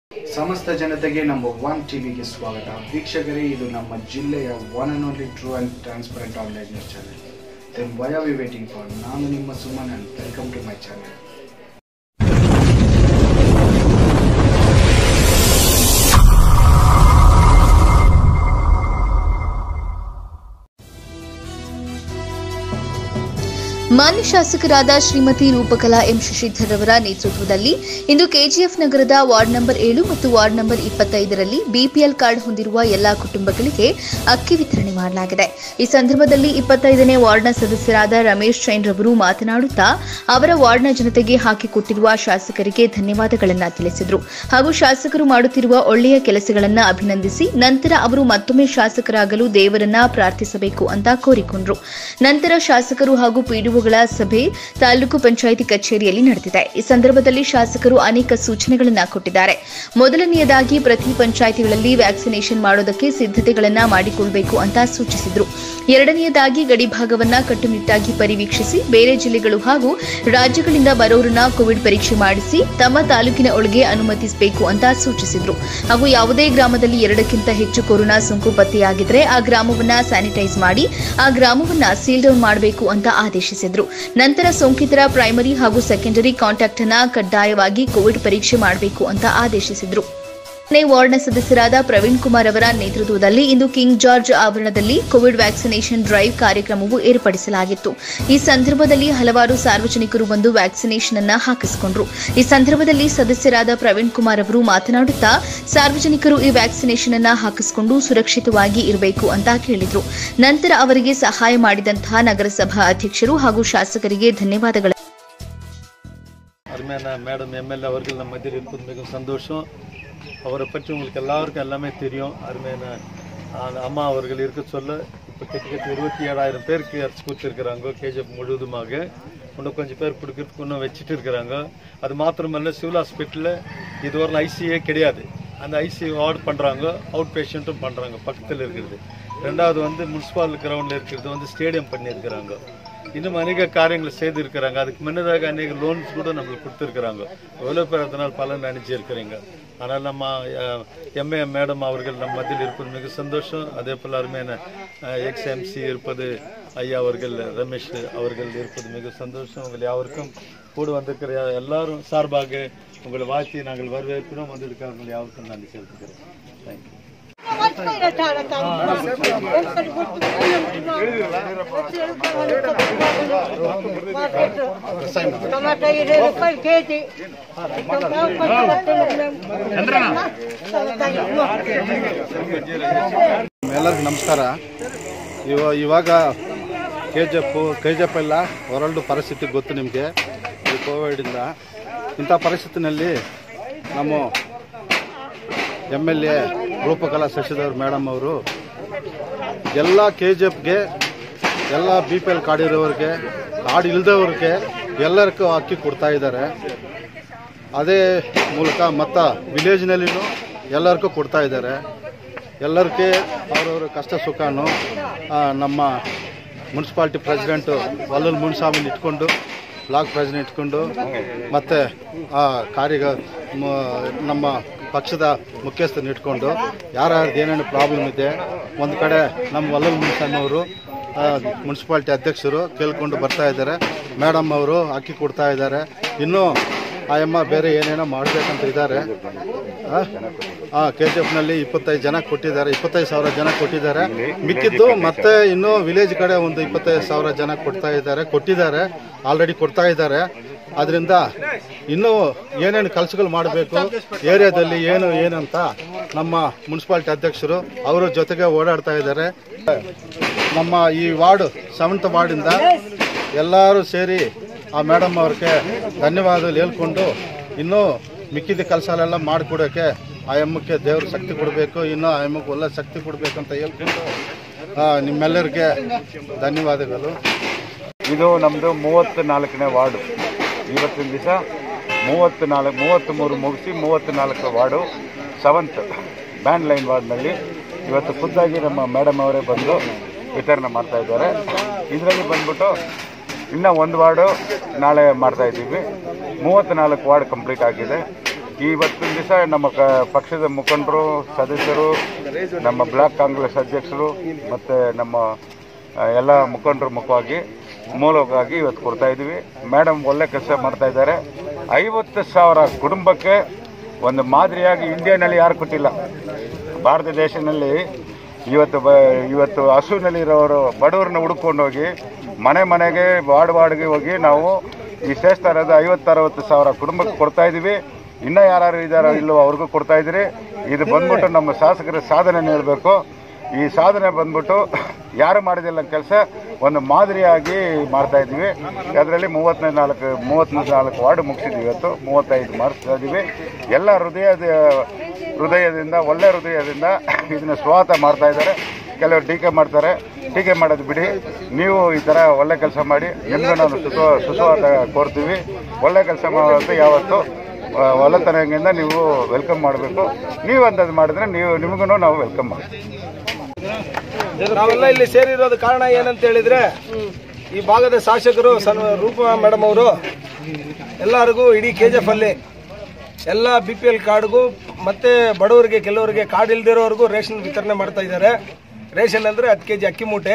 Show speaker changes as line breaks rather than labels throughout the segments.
ಸಮಸ್ತ ಜನತೆಗೆ ನಮ್ಮ ಒನ್ ಟಿವಿಗೆ ಸ್ವಾಗತ ವೀಕ್ಷಕರೇ ಇದು ನಮ್ಮ ಜಿಲ್ಲೆಯ one and only true and transparent online news channel then why are we waiting for ನಾನು ನಿಮ್ಮ Suman and welcome to my channel
ಮಾನ್ಯ ಶಾಸಕರಾದ ಶ್ರೀಮತಿ ರೂಪಕಲಾ ಎಂ ಶಶಿಧರ್ ಅವರ ನೇತೃತ್ವದಲ್ಲಿ ಇಂದು ಕೆಜಿಎಫ್ ನಗರದ ವಾರ್ಡ್ ನಂಬರ್ ಏಳು ಮತ್ತು ವಾರ್ಡ್ ನಂಬರ್ ಇಪ್ಪತ್ತೈದರಲ್ಲಿ ಬಿಪಿಎಲ್ ಕಾರ್ಡ್ ಹೊಂದಿರುವ ಎಲ್ಲಾ ಕುಟುಂಬಗಳಿಗೆ ಅಕ್ಕಿ ವಿತರಣೆ ಮಾಡಲಾಗಿದೆ ಈ ಸಂದರ್ಭದಲ್ಲಿ ಇಪ್ಪತ್ತೈದನೇ ವಾರ್ಡ್ನ ಸದಸ್ಯರಾದ ರಮೇಶ್ ಜೈನ್ ರವರು ಮಾತನಾಡುತ್ತಾ ಅವರ ವಾರ್ಡ್ನ ಜನತೆಗೆ ಹಾಕಿಕೊಟ್ಟಿರುವ ಶಾಸಕರಿಗೆ ಧನ್ಯವಾದಗಳನ್ನು ತಿಳಿಸಿದರು ಹಾಗೂ ಶಾಸಕರು ಮಾಡುತ್ತಿರುವ ಒಳ್ಳೆಯ ಕೆಲಸಗಳನ್ನು ಅಭಿನಂದಿಸಿ ನಂತರ ಅವರು ಮತ್ತೊಮ್ಮೆ ಶಾಸಕರಾಗಲು ದೇವರನ್ನ ಪ್ರಾರ್ಥಿಸಬೇಕು ಅಂತ ಕೋರಿಕೊಂಡರು ನಂತರ ಶಾಸಕರು ಹಾಗೂ ಪಿಡಿಒಗಳ ಸಭೆ ತಾಲೂಕು ಪಂಚಾಯಿತಿ ಕಚೇರಿಯಲ್ಲಿ ನಡೆದಿದೆ ಈ ಸಂದರ್ಭದಲ್ಲಿ ಶಾಸಕರು ಅನೇಕ ಸೂಚನೆಗಳನ್ನು ಕೊಟ್ಟಿದ್ದಾರೆ ಮೊದಲನೆಯದಾಗಿ ಪ್ರತಿ ಪಂಚಾಯಿತಿಗಳಲ್ಲಿ ವ್ಯಾಕ್ಸಿನೇಷನ್ ಮಾಡೋದಕ್ಕೆ ಸಿದ್ಧತೆಗಳನ್ನ ಮಾಡಿಕೊಳ್ಳಬೇಕು ಅಂತ ಸೂಚಿಸಿದರು ಎರಡನೆಯದಾಗಿ ಗಡಿಭಾಗವನ್ನ ಕಟ್ಟುನಿಟ್ಟಾಗಿ ಪರಿವೀಕ್ಷಿಸಿ ಬೇರೆ ಜಿಲ್ಲೆಗಳು ಹಾಗೂ ರಾಜ್ಯಗಳಿಂದ ಬರೋರನ್ನ ಕೋವಿಡ್ ಪರೀಕ್ಷೆ ಮಾಡಿಸಿ ತಮ್ಮ ತಾಲೂಕಿನ ಒಳಗೆ ಅನುಮತಿಸಬೇಕು ಅಂತ ಸೂಚಿಸಿದ್ರು ಹಾಗೂ ಯಾವುದೇ ಗ್ರಾಮದಲ್ಲಿ ಎರಡಕ್ಕಿಂತ ಹೆಚ್ಚು ಕೊರೋನಾ ಸೋಂಕು ಪತ್ತೆಯಾಗಿದ್ರೆ ಆ ಗ್ರಾಮವನ್ನ ಸ್ಯಾನಿಟೈಸ್ ಮಾಡಿ ಆ ಗ್ರಾಮವನ್ನ ಸೀಲ್ ಡೌನ್ ಮಾಡಬೇಕು ಅಂತ ಆದೇಶಿಸಿದ್ರು ನಂತರ ಸೋಂಕಿತರ ಪ್ರೈಮರಿ ಹಾಗೂ ಸೆಕೆಂಡರಿ ಕಾಂಟ್ಯಾಕ್ಟ್ ಅನ್ನ ಕಡ್ಡಾಯವಾಗಿ ಕೋವಿಡ್ ಪರೀಕ್ಷೆ ಮಾಡಬೇಕು ಅಂತ ಆದೇಶಿಸಿದ್ರು ನೇ ವಾರ್ಡ್ನ ಸದಸ್ಯರಾದ ಪ್ರವೀಣ್ ಕುಮಾರ್ ಅವರ ನೇತೃತ್ವದಲ್ಲಿ ಇಂದು ಕಿಂಗ್ ಜಾರ್ಜ್ ಆವರಣದಲ್ಲಿ ಕೋವಿಡ್ ವ್ಯಾಕ್ಸಿನೇಷನ್ ಡ್ರೈವ್ ಕಾರ್ಯಕ್ರಮವು ಏರ್ಪಡಿಸಲಾಗಿತ್ತು ಈ ಸಂದರ್ಭದಲ್ಲಿ ಹಲವಾರು ಸಾರ್ವಜನಿಕರು ಬಂದು ವ್ಯಾಕ್ಸಿನೇಷನ್ ಅನ್ನ ಹಾಕಿಸಿಕೊಂಡ್ರು ಈ ಸಂದರ್ಭದಲ್ಲಿ ಸದಸ್ಯರಾದ ಪ್ರವೀಣ್ ಕುಮಾರ್ ಅವರು ಮಾತನಾಡುತ್ತಾ ಸಾರ್ವಜನಿಕರು ಈ ವ್ಯಾಕ್ಸಿನೇಷನ್ ಅನ್ನ ಹಾಕಿಸಿಕೊಂಡು ಸುರಕ್ಷಿತವಾಗಿ ಇರಬೇಕು ಅಂತ ಕೇಳಿದ್ರು ನಂತರ ಅವರಿಗೆ ಸಹಾಯ ಮಾಡಿದಂತಹ ನಗರಸಭಾ ಅಧ್ಯಕ್ಷರು ಹಾಗೂ ಶಾಸಕರಿಗೆ ധന്യവാദങ്ങൾ
அருமையான மேடம் எம்எல்ஏ அவர்கள் நம்ம மத்தியில் இருப்பது மிகவும் சந்தோஷம் அவரை பற்றி உங்களுக்கு எல்லாருக்கும் எல்லாமே தெரியும் அருமையான ஆ, அம்மா அவர்கள் இருக்க சொல்ல இப்போ கிட்டத்தட்ட இருபத்தி ஏழாயிரம் பேருக்கு அரைச்சி கொடுத்துருக்குறாங்க கேஜிஎஃப் முழுவதுமாக இன்னும் கொஞ்சம் பேர் கொடுக்கறதுக்கு இன்னும் வச்சுட்டு இருக்கிறாங்க அது மாத்திரமல்ல சிவில் ஹாஸ்பிட்டலில் இதுவரை ஐசிஏ கிடையாது அந்த ஐசியூ ஆர்டர் பண்ணுறாங்க அவுட் பேஷண்ட்டும் பண்ணுறாங்க பக்கத்தில் இருக்கிறது ரெண்டாவது வந்து முனிசிபால் கிரவுண்டில் இருக்கிறது வந்து ஸ்டேடியம் பண்ணியிருக்கிறாங்க இன்னும் அநேக காரியங்களை செய்திருக்கிறாங்க அதுக்கு முன்னதாக அநேக லோன்ஸ் கூட நம்மளுக்கு கொடுத்துருக்குறாங்க எவ்வளோ பேர் அதனால் பலன் நினைச்சிருக்கிறீங்க ஆனால் நம்ம எம்ஏ மேடம் அவர்கள் நம்ம மத்தியில் இருப்பது மிக சந்தோஷம் அதே போல் அருமையான எக்ஸ்எம்சி இருப்பது ஐயா அவர்கள் ரமேஷ் அவர்கள் இருப்பது மிக சந்தோஷம் உங்கள் யாவருக்கும் கூட வந்திருக்கிற எல்லாரும் சார்பாக உங்களை வாழ்த்தி நாங்கள் வரவேற்கிறோம் வந்திருக்கிறவர்கள் யாருக்கும் நன்றி செலுத்துகிறேன் தேங்க்யூ
ಟೊಮೆಟೊ ಇರವೈ ರೂಪಾಯಿ ಕೆಜಿ
ಎಲ್ಲರಿಗೂ ನಮಸ್ಕಾರ ಇವ ಇವಾಗ K G F K G F ಎಲ್ಲ ಹೊರಲ್ಡು ಪರಿಸ್ಥಿತಿ ಗೊತ್ತು ನಿಮಗೆ ಈ ಕೋವಿಡಿಂದ ಇಂಥ ಪರಿಸ್ಥಿತಿನಲ್ಲಿ ನಮ್ಮ M L A Roopakala Shashidhar madam ಅವರು ಎಲ್ಲ ಕೆ ಜಿ ಎಫ್ಗೆ ಎಲ್ಲ ಬಿ ಪಿ ಎಲ್ ಕಾರ್ಡ್ ಇರೋರಿಗೆ ಕಾರ್ಡ್ ಇಲ್ದವ್ರಿಗೆ ಎಲ್ಲರಿಗೂ ಅಕ್ಕಿ ಕೊಡ್ತಾ ಇದ್ದಾರೆ ಅದೇ ಮೂಲಕ ಮತ್ತು ವಿಲೇಜ್ನಲ್ಲಿನೂ ಎಲ್ಲರಿಗೂ ಕೊಡ್ತಾ ಇದ್ದಾರೆ ಎಲ್ಲರಿಗೆ ಅವ್ರವ್ರ ಕಷ್ಟ ಸುಖನೂ ಆ, ನಮ್ಮ ಮುನ್ಸಿಪಾಲ್ಟಿ ಪ್ರೆಸಿಡೆಂಟು ವಲ್ಲಲ್ ಮುನ್ಸಾಮಿನ ಇಟ್ಕೊಂಡು ಬ್ಲಾಕ್ ಪ್ರೆಸಿಡೆಂಟ್ ಇಟ್ಕೊಂಡು ಮತ್ತು ಆ ಕಾರ್ಯ ನಮ್ಮ ಪಕ್ಷದ ಮುಖ್ಯಸ್ಥನ ಇಟ್ಕೊಂಡು ಯಾರ್ಯಾರ್ದು ಏನೇನು ಪ್ರಾಬ್ಲಮ್ ಇದೆ ಒಂದು ಕಡೆ ನಮ್ಮ ವಲ್ಲಲ್ ಮುನ್ಸಾಮಿಯವರು ಮುನ್ಸಿಪಾಲ್ಟಿ ಅಧ್ಯಕ್ಷರು ಕೇಳ್ಕೊಂಡು ಬರ್ತಾ ಇದ್ದಾರೆ ಮೇಡಮ್ ಅವರು ಅಕ್ಕಿ ಕೊಡ್ತಾ ಇದ್ದಾರೆ ಇನ್ನೂ ಆಯಮ್ಮ ಬೇರೆ ಏನೇನೋ ಮಾಡಬೇಕಂತ ಇದ್ದಾರೆ ಹಾಂ ಕೆ ಜಿ ಎಫ್ನಲ್ಲಿ ಇಪ್ಪತ್ತೈದು ಜನ ಕೊಟ್ಟಿದ್ದಾರೆ ಇಪ್ಪತ್ತೈದು ಸಾವಿರ ಜನ ಕೊಟ್ಟಿದ್ದಾರೆ ಮಿಕ್ಕಿದ್ದು ಮತ್ತೆ ಇನ್ನೂ ವಿಲೇಜ್ ಕಡೆ ಒಂದು ಇಪ್ಪತ್ತೈದು ಸಾವಿರ ಜನ ಕೊಡ್ತಾ ಇದ್ದಾರೆ ಕೊಟ್ಟಿದ್ದಾರೆ ಆಲ್ರೆಡಿ ಕೊಡ್ತಾ ಇದ್ದಾರೆ ಅದರಿಂದ ಇನ್ನೂ ಏನೇನು ಕೆಲಸಗಳು ಮಾಡಬೇಕು ಏರಿಯಾದಲ್ಲಿ ಏನು ಏನಂತ ನಮ್ಮ ಮುನ್ಸಿಪಾಲ್ಟಿ ಅಧ್ಯಕ್ಷರು ಅವರ ಜೊತೆಗೆ ಓಡಾಡ್ತಾ ಇದ್ದಾರೆ ನಮ್ಮ ಈ ವಾರ್ಡ್ ಸೆವೆಂತ್ ವಾರ್ಡಿಂದ ಎಲ್ಲರೂ ಸೇರಿ ಆ ಮೇಡಮ್ ಅವ್ರಿಗೆ ಧನ್ಯವಾದಗಳು ಹೇಳ್ಕೊಂಡು ಇನ್ನೂ ಮಿಕ್ಕಿದ ಕೆಲಸಲೆಲ್ಲ ಮಾಡಿಕೊಡೋಕ್ಕೆ ಆ ಎಮ್ಮಕ್ಕೆ ದೇವ್ರ ಶಕ್ತಿ ಕೊಡಬೇಕು ಇನ್ನೂ ಆ ಎಮ್ಮಕ್ಕೆ ಒಳ್ಳೆ ಶಕ್ತಿ ಕೊಡಬೇಕಂತ ಹೇಳ್ಕೊಂಡು ಆ, ನಿಮ್ಮೆಲ್ಲರಿಗೆ ಧನ್ಯವಾದಗಳು
ಇದು ನಮ್ಮದು ಮೂವತ್ತು ನಾಲ್ಕನೇ ವಾರ್ಡು ಇವತ್ತಿನ ದಿವಸ ಮೂವತ್ತು ನಾಲ್ಕು ಮೂವತ್ತ್ ಮೂರು ಮುಗಿಸಿ ಮೂವತ್ತು ನಾಲ್ಕು ವಾರ್ಡು ಸೆವೆಂತ್ ಬ್ಯಾಂಡ್ ಲೈನ್ ವಾರ್ಡ್ನಲ್ಲಿ ಇವತ್ತು ಖುದ್ದಾಗಿ ನಮ್ಮ ಮೇಡಮ್ ಅವರೇ ಬಂದು ವಿತರಣೆ ಮಾಡ್ತಾ ಇದ್ದಾರೆ ಇದರಲ್ಲಿ ಬಂದ್ಬಿಟ್ಟು ಇನ್ನೂ ಒಂದು ವಾರ್ಡು ನಾಳೆ ಮಾಡ್ತಾ ಇದ್ದೀವಿ ಮೂವತ್ತ್ ನಾಲ್ಕು ವಾರ್ಡ್ ಕಂಪ್ಲೀಟ್ ಆಗಿದೆ ಇವತ್ತಿನ ದಿವಸ ನಮ್ಮ ಕ ಪಕ್ಷದ ಮುಖಂಡರು ಸದಸ್ಯರು ನಮ್ಮ ಬ್ಲಾಕ್ ಕಾಂಗ್ರೆಸ್ ಅಧ್ಯಕ್ಷರು ಮತ್ತು ನಮ್ಮ ಆ, ಎಲ್ಲ ಮುಖಂಡರ ಮುಖವಾಗಿ ಮೂಲಕವಾಗಿ ಇವತ್ತು ಕೊಡ್ತಾ ಇದ್ದೀವಿ ಮೇಡಮ್ ಒಳ್ಳೆ ಕೆಲಸ ಮಾಡ್ತಾ ಇದ್ದಾರೆ ಐವತ್ತು ಸಾವಿರ ಕುಟುಂಬಕ್ಕೆ ಒಂದು ಮಾದರಿಯಾಗಿ ಇಂಡಿಯಾನಲ್ಲಿ ಯಾರು ಕೊಟ್ಟಿಲ್ಲ ಭಾರತ ದೇಶದಲ್ಲಿ ಇವತ್ತು ಬ ಇವತ್ತು ಹಸುವಿನಲ್ಲಿರೋರು ಬಡವರನ್ನ ಹುಡ್ಕೊಂಡು ಹೋಗಿ ಮನೆ ಮನೆಗೆ ವಾರ್ಡ್ ವಾರ್ಡ್ಗೆ ಹೋಗಿ ನಾವು ಈ ಸೇಸ್ತಾ ಇರೋದು ಐವತ್ತು ಅರವತ್ತು ಸಾವಿರ ಕುಟುಂಬಕ್ಕೆ ಕೊಡ್ತಾ ಇದ್ದೀವಿ ಇನ್ನೂ ಯಾರು ಇದ್ದಾರೋ ಇಲ್ಲವೋ ಅವ್ರಿಗೂ ಕೊಡ್ತಾ ಇದ್ದೀರಿ ಇದು ಬಂದ್ಬಿಟ್ಟು ನಮ್ಮ ಶಾಸಕರ ಸಾಧನೆ ಹೇಳಬೇಕು ಈ ಸಾಧನೆ ಬಂದ್ಬಿಟ್ಟು ಯಾರು ಮಾಡಿದಿಲ್ಲ ಕೆಲಸ ಒಂದು ಮಾದರಿಯಾಗಿ ಮಾಡ್ತಾ ಇದ್ದೀವಿ ಅದರಲ್ಲಿ ಮೂವತ್ತನೇ ನಾಲ್ಕು ಮೂವತ್ತ್ಮೂರು ನಾಲ್ಕು ವಾರ್ಡ್ ಮುಗಿಸಿದ್ವಿ ಇವತ್ತು ಮೂವತ್ತೈದು ಮಾಡಿಸ್ತಾ ಇದ್ದೀವಿ ಎಲ್ಲ ಹೃದಯದ ಹೃದಯದಿಂದ ಒಳ್ಳೆ ಹೃದಯದಿಂದ ಇದನ್ನ ಸ್ವಾಗತ ಮಾಡ್ತಾ ಇದ್ದಾರೆ ಕೆಲವರು ಟೀಕೆ ಮಾಡ್ತಾರೆ ಟೀಕೆ ಮಾಡೋದು ಬಿಡಿ ನೀವು ಈ ಥರ ಒಳ್ಳೆ ಕೆಲಸ ಮಾಡಿ ನಿಮ್ಗೂ ನಾವು ಸುಸ್ವ ಸುಸ್ವಾಗತ ಕೋರ್ತೀವಿ ಒಳ್ಳೆ ಕೆಲಸ ಮಾಡೋದು ಯಾವತ್ತು ಆ, ಒಳ್ಳೆತನದಿಂದ ನೀವು ವೆಲ್ಕಮ್ ಮಾಡಬೇಕು ನೀವು ಅಂಥದ್ದು ಮಾಡಿದ್ರೆ ನೀವು ನಿಮಗೂ ನಾವು ವೆಲ್ಕಮ್ ಮಾಡ್ತೀವಿ
ನಾವೆಲ್ಲ ಇಲ್ಲಿ ಸೇರಿರೋದು ಕಾರಣ ಏನಂತ ಹೇಳಿದ್ರೆ ಈ ಭಾಗದ ಶಾಸಕರು ಸನ್ ರೂಪ ಮೇಡಮ್ ಅವರು ಎಲ್ಲರಿಗೂ ಇಡೀ ಕೆ ಜಿ ಎಫ್ ಅಲ್ಲಿ ಎಲ್ಲ ಬಿ ಪಿ ಎಲ್ ಕಾರ್ಡ್ಗೂ ಮತ್ತೆ ಬಡವರಿಗೆ ಕೆಲವರಿಗೆ ಕಾರ್ಡ್ ಇಲ್ದಿರೋರ್ಗೂ ರೇಷನ್ ವಿತರಣೆ ಮಾಡ್ತಾ ಇದ್ದಾರೆ ರೇಷನ್ ಅಂದ್ರೆ ಹತ್ತು ಕೆ ಜಿ ಅಕ್ಕಿ ಮೂಟೆ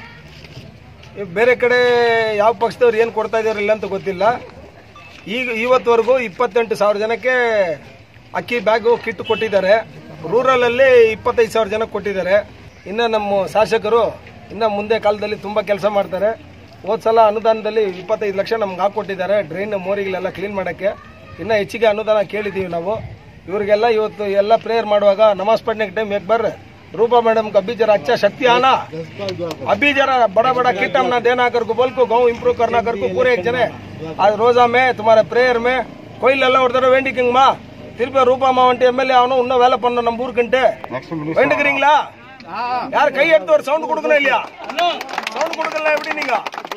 ಈ ಬೇರೆ ಕಡೆ ಯಾವ ಪಕ್ಷದವ್ರು ಏನು ಕೊಡ್ತಾ ಇದಾರೆ ಇಲ್ಲ ಅಂತ ಗೊತ್ತಿಲ್ಲ ಈಗ ಇವತ್ತವರೆಗೂ ಇಪ್ಪತ್ತೆಂಟು ಸಾವಿರ ಜನಕ್ಕೆ ಅಕ್ಕಿ ಬ್ಯಾಗು ಕಿಟ್ ಕೊಟ್ಟಿದ್ದಾರೆ ರೂರಲಲ್ಲಿ ಇಪ್ಪತ್ತೈದು ಸಾವಿರ ಜನಕ್ಕೆ ಕೊಟ್ಟಿದ್ದಾರೆ ಇನ್ನು ನಮ್ಮ ಶಾಸಕರು ಇನ್ನು ಮುಂದೆ ಕಾಲದಲ್ಲಿ ತುಂಬ ಕೆಲಸ ಮಾಡ್ತಾರೆ ಹೋದ ಸಲ ಅನುದಾನದಲ್ಲಿ ಇಪ್ಪತ್ತೈದು ಲಕ್ಷ ನಮ್ಗೆ ಹಾಕ್ಕೊಟ್ಟಿದ್ದಾರೆ ಡ್ರೈನ್ ಮೋರಿಗಳೆಲ್ಲ ಕ್ಲೀನ್ ಮಾಡೋಕ್ಕೆ ಇನ್ನು ಹೆಚ್ಚಿಗೆ ಅನುದಾನ ಕೇಳಿದ್ದೀವಿ ನಾವು ಇವರಿಗೆಲ್ಲ ಇವತ್ತು ಎಲ್ಲ ಪ್ರೇಯರ್ ಮಾಡುವಾಗ ನಮಾಜ್ ಪढ़ने के टाइम एक बार रूपा मैडम का अभी जरा अच्छा शक्ति आना अभी जरा बड़ा बड़ा किट हमने देना कर को बोल को गाँव इम्प्रूव करना कर को पूरे एक जने आज रोजा में तुम्हारे प्रेयर में कोइल ஒருத்தர வேண்டிக்குங்கம்மா திருப்பி ரூபாமா வந்துட்டு எம்எல்ஏ ஆகணும் இன்னும் வேலை பண்ணணும் நம்ம ஊருக்குன்ட்டு
ನೆಕ್ಸ್ಟ್
வேண்டுக்கிறீங்களா யார் கை எடுத்து ஒரு சவுண்ட் கொடுக்கணும் இல்லையா சவுண்ட் கொடுக்கல எப்படி நீங்க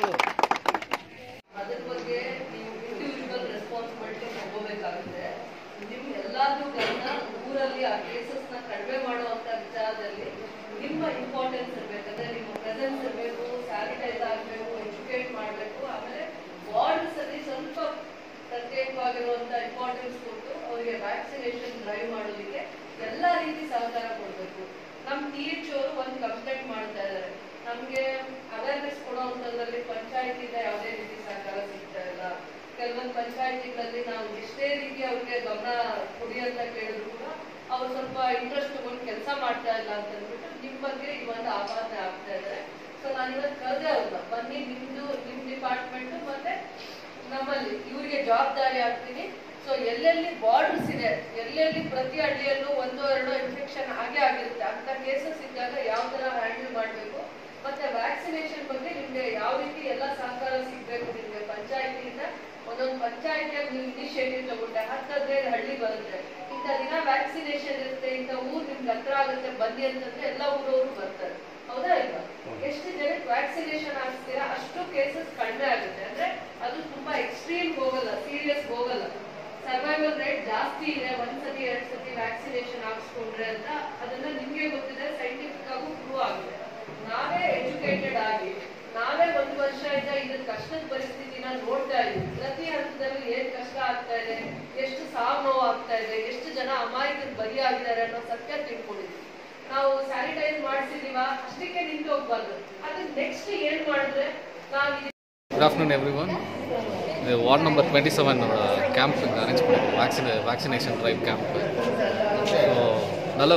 ಅದ್ರ ಬಗ್ಗೆ ನೀವು ಇಂಡಿವಿಜುವಲ್ ರೆಸ್ಪಾನ್ಸಿಬಿಲಿಟಿ ತಗೋಬೇಕಾಗುತ್ತೆ ನಿಮ್ ಎಲ್ಲಾದ್ರೂ ಗಮನ ಊರಲ್ಲಿ ಆ ಕೇಸಸ್ ನ ಕಡಿಮೆ ಮಾಡುವಂತ ವಿಚಾರದಲ್ಲಿ ನಿಮ್ಮ ಇಂಪಾರ್ಟೆನ್ಸ್ ಇರ್ಬೇಕಂದ್ರೆ ನಿಮ್ಮ ಪ್ರೆಸೆನ್ಸ್ ಇರಬೇಕು ಸ್ಯಾನಿಟೈಸ್ ಆಗಬೇಕು ಎಜುಕೇಟ್ ಮಾಡಬೇಕು ಆಮೇಲೆ ವಾರ್ಡ್ಸ್ ಅಲ್ಲಿ ಸ್ವಲ್ಪ ಪ್ರತ್ಯೇಕವಾಗಿರುವಂತ ಇಂಪಾರ್ಟೆನ್ಸ್ ಕೊಟ್ಟು ಅವರಿಗೆ ವ್ಯಾಕ್ಸಿನೇಷನ್ ಡ್ರೈವ್ ಮಾಡೋದಕ್ಕೆ ಎಲ್ಲಾ ರೀತಿ ಸಹಕಾರ ಕೊಡಬೇಕು ನಮ್ ಟಿ ಎಚ್ ಅವರು ಒಂದು ಕಂಪ್ಲೇಂಟ್ ಮಾಡ್ತಾ ಇದ್ದಾರೆ ನಮ್ಗೆ ಅವೇರ್ನೆಸ್ ಕೊಡುವಂತದ್ರಲ್ಲಿ ಪಂಚಾಯತಿಂದ ಯಾವುದೇ ರೀತಿ ಸಹಕಾರ ಸಿಗ್ತಾ ಇಲ್ಲ ಕೆಲವೊಂದು ಪಂಚಾಯತಿಗಳಲ್ಲಿ ನಾವು ಎಷ್ಟೇ ರೀತಿ ಅವ್ರಿಗೆ ಗಮನ ಕೊಡಿ ಅಂತ ಕೇಳಿದ್ರು ಕೂಡ ಅವ್ರು ಸ್ವಲ್ಪ ಇಂಟ್ರೆಸ್ಟ್ ತಗೊಂಡು ಕೆಲಸ ಮಾಡ್ತಾ ಇಲ್ಲ ಅಂತ ಅಂದ್ಬಿಟ್ಟು ನಿಮ್ ಬಗ್ಗೆ ಈ ಒಂದು ಆಪಾದನೆ ಆಗ್ತಾ ಇದ್ದಾರೆ ಸೊ ನಾನು ಇವತ್ತು ಕರೆದೆ ಅವ್ರನ್ನ ಬನ್ನಿ ನಿಮ್ದು ನಿಮ್ ಡಿಪಾರ್ಟ್ಮೆಂಟ್ ಮತ್ತೆ ನಮ್ಮಲ್ಲಿ ಇವರಿಗೆ ಜವಾಬ್ದಾರಿ ಆಗ್ತೀನಿ ಸೊ ಎಲ್ಲೆಲ್ಲಿ ಬಾರ್ಡರ್ಸ್ ಇದೆ ಎಲ್ಲೆಲ್ಲಿ ಪ್ರತಿ ಹಳ್ಳಿಯಲ್ಲೂ ಒಂದು ಎರಡು ಇನ್ಫೆಕ್ಷನ್ ಆಗೇ ಆಗಿರುತ್ತೆ ಅಂತ ಕೇಸಸ್ ಇದ್ದಾಗ ಯಾವ ತರ ಹ್ಯಾಂಡಲ್ ಮಾಡಬೇಕು ಮತ್ತೆ ವ್ಯಾಕ್ಸಿನೇಷನ್ ಬಗ್ಗೆ ನಿಮ್ಗೆ ಯಾವ ರೀತಿ ಎಲ್ಲ ಸಹಕಾರ ಸಿಗ್ಬೇಕು ನಿಮ್ಗೆ ಪಂಚಾಯತಿಯಿಂದ ಒಂದೊಂದು ಪಂಚಾಯತಿಯಾಗಿ ನೀವು ಇನಿಷಿಯೇಟಿವ್ ತಗೊಂಡೆ ಹತ್ತು ಹದಿನೈದು ಹಳ್ಳಿ ಬರುತ್ತೆ ಇಂಥ ದಿನ ವ್ಯಾಕ್ಸಿನೇಷನ್ ಇರುತ್ತೆ ಇಂಥ ಊರ್ ನಿಮ್ಗೆ ಹತ್ರ ಆಗುತ್ತೆ ಬನ್ನಿ ಅಂತಂದ್ರೆ ಎಲ್ಲ ಊರವರು ಬರ್ತಾರೆ ಹೌದಾ ಇಲ್ವಾ ಎಷ್ಟು ಜನಕ್ಕೆ ವ್ಯಾಕ್ಸಿನೇಷನ್ ಹಾಕ್ಸ್ತೀರಾ ಅಷ್ಟು ಕೇಸಸ್ ಕಡಿಮೆ ಆಗುತ್ತೆ ಅಂದ್ರೆ ಅದು ತುಂಬಾ ಎಕ್ಸ್ಟ್ರೀಮ್ ಹೋಗಲ್ಲ ಸೀರಿಯಸ್ ಹೋಗಲ್ಲ ಸರ್ವೈವಲ್ ರೇಟ್ ಜಾಸ್ತಿ ಇದೆ ಒಂದ್ಸತಿ ಎರಡ್ ಸತಿ ವ್ಯಾಕ್ಸಿನೇಷನ್ ಹಾಕ್ಸ್ಕೊಂಡ್ರೆ ಅಂತ ಅದನ್ನ ನಿಮ್ಗೆ ಗೊತ್ತಿದೆ ಸೈಂಟಿಫಿಕ್ ಆಗೂ ಪ್ರೂವ್ ಆಗಿದೆ ನಾವೇ ಎಜುಕೇಟೆಡ್ ಆಗಿ ನಾವೇ ಒಂದು ವರ್ಷದಿಂದ ಇದ್ರ ಕಷ್ಟದ ಪರಿಸ್ಥಿತಿನ ನೋಡ್ತಾ ಇದೀವಿ ಪ್ರತಿ ಹಂತದಲ್ಲೂ ಏನ್ ಕಷ್ಟ ಆಗ್ತಾ ಇದೆ ಎಷ್ಟು ಸಾವು ನೋವು ಆಗ್ತಾ ಇದೆ ಎಷ್ಟು ಜನ ಅಮಾಯಕರು ಬಲಿಯಾಗಿದ್ದಾರೆ ಅನ್ನೋ ಸತ್ಯ ತಿಳ್ಕೊಂಡಿದ್ವಿ ನಾವು ಸ್ಯಾನಿಟೈಸ್ ಮಾಡಿಸಿದೀವ ಅಷ್ಟಕ್ಕೆ ನಿಂತು ಹೋಗ್ಬಾರ್ದು ಅದನ್ನ ನೆಕ್ಸ್ಟ್ ಏನ್ ಮಾಡಿದ್ರೆ ನಾವು
good afternoon everyone ward number twenty seven camp arrange பண்ணியிருக்கோம் vaccine vaccination drive camp so நல்ல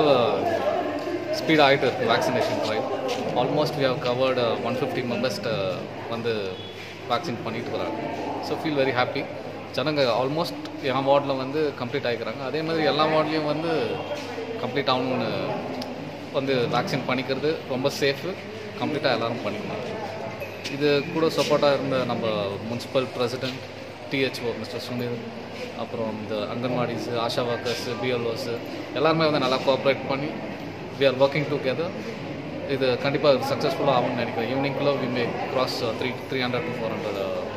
ஸ்பீட் ஆகிட்டு இருக்குது vaccination drive almost we have covered one fifty members வந்து வேக்சின் பண்ணிட்டு வராங்க ஸோ ஃபீல் வெரி ஹாப்பி ஜனங்க ஆல்மோஸ்ட் என் வார்டில் வந்து கம்ப்ளீட் ஆகிக்கிறாங்க அதே மாதிரி எல்லா வார்ட்லேயும் வந்து கம்ப்ளீட் ஆகணும்னு வந்து வேக்சின் பண்ணிக்கிறது ரொம்ப சேஃபு கம்ப்ளீட்டாக எல்லோரும் பண்ணிக்கணும் இது கூட சப்போர்ட்டாக இருந்த நம்ம municipal president DHO mister Sunil அப்புறம் இந்த அங்கன்வாடிஸு ஆஷா ஒர்க்கர்ஸு பிஎல்ஓஸு எல்லாருமே வந்து நல்லா கோஆப்ரேட் பண்ணி வி ஆர் ஒர்க்கிங் டுகெதர் இது கண்டிப்பாக சக்ஸஸ்ஃபுல்லாக ஆகும்னு நினைக்கிறேன் ஈவினிங்குள்ளே we may cross three three hundred to four hundred